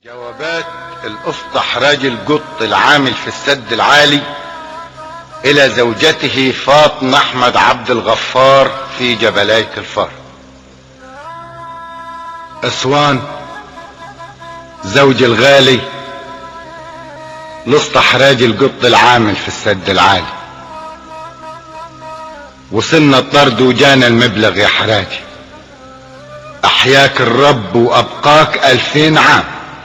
جوابات الأسطح راجل قط العامل في السد العالي إلى زوجته فاطمة أحمد عبد الغفار في جبلاية الفار أسوان زوجي الغالي الأسطح راجل قط العامل في السد العالي وصلنا الطرد وجانا المبلغ يا حراجي أحياك الرب وأبقاك ألفين عام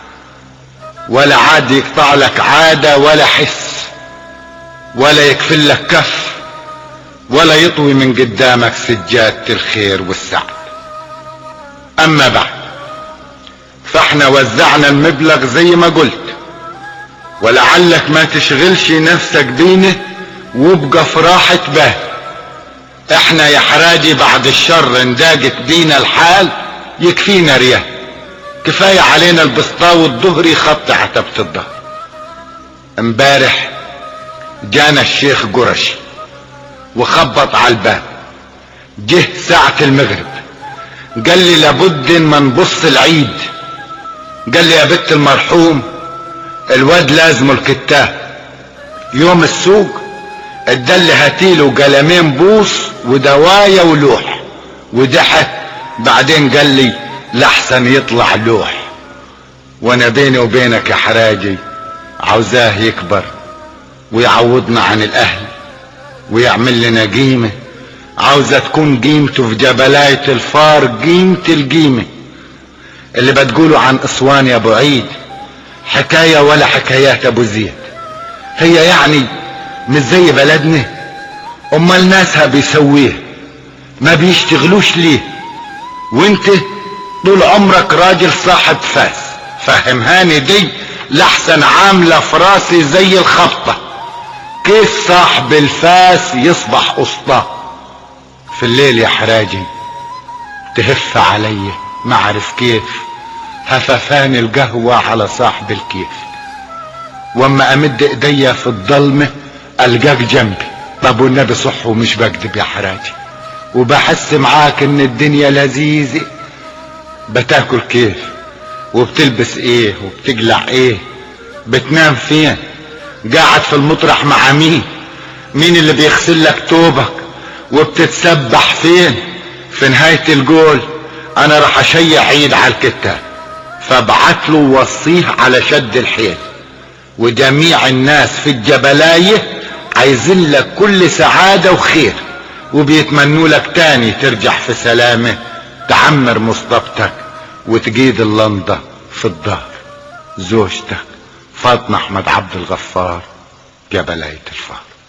ولا عاد يقطع لك عادة ولا حس ولا يكفل لك كف ولا يطوي من قدامك سجادة الخير والسعد اما بعد فاحنا وزعنا المبلغ زي ما قلت ولعلك ما تشغلش نفسك بينه وابقى في راحة بال احنا يا حراجي بعد الشر انداجت بينا الحال يكفينا ريال كفاية علينا البسطاوي الظهري خط عتبة الظهر امبارح جانا الشيخ قرشي وخبط على الباب جه ساعة المغرب قال لي لابد ما نبص العيد قال لي يا بنت المرحوم الواد لازم الكتاب يوم السوق ادالي هاتيله قلمين بوص ودوايا ولوح وضحك بعدين قال لي لحسن يطلع لوح وانا بيني وبينك يا حراجي عاوزاه يكبر ويعوضنا عن الاهل ويعمل لنا قيمة عاوزة تكون قيمته في جبلاية الفار قيمة القيمة اللي بتقولوا عن اسوان يا ابو عيد حكاية ولا حكايات ابو زيد هي يعني مش زي بلدنا امال ناسها بيسويه ما بيشتغلوش ليه وانت طول عمرك راجل صاحب فاس فهمهاني دي لحسن عاملة في راسي زي الخبطة كيف صاحب الفاس يصبح اسطى في الليل يا حراجي تهف علي ما اعرف كيف هففان القهوة على صاحب الكيف واما امد ايديا في الضلمة القاك جنبي طب والنبي صح ومش بكذب يا حراجي وبحس معاك ان الدنيا لذيذة بتاكل كيف وبتلبس ايه وبتقلع ايه بتنام فين قاعد في المطرح مع مين مين اللي بيغسل لك توبك وبتتسبح فين في نهاية الجول انا راح اشيع عيد على الكتاب فابعت له وصيه على شد الحيل وجميع الناس في الجبلاية عايزين لك كل سعادة وخير وبيتمنوا لك تاني ترجع في سلامة تعمر مصطبتك وتجيد اللندة في الدار زوجتك فاطمة احمد عبد الغفار جبلاية الفار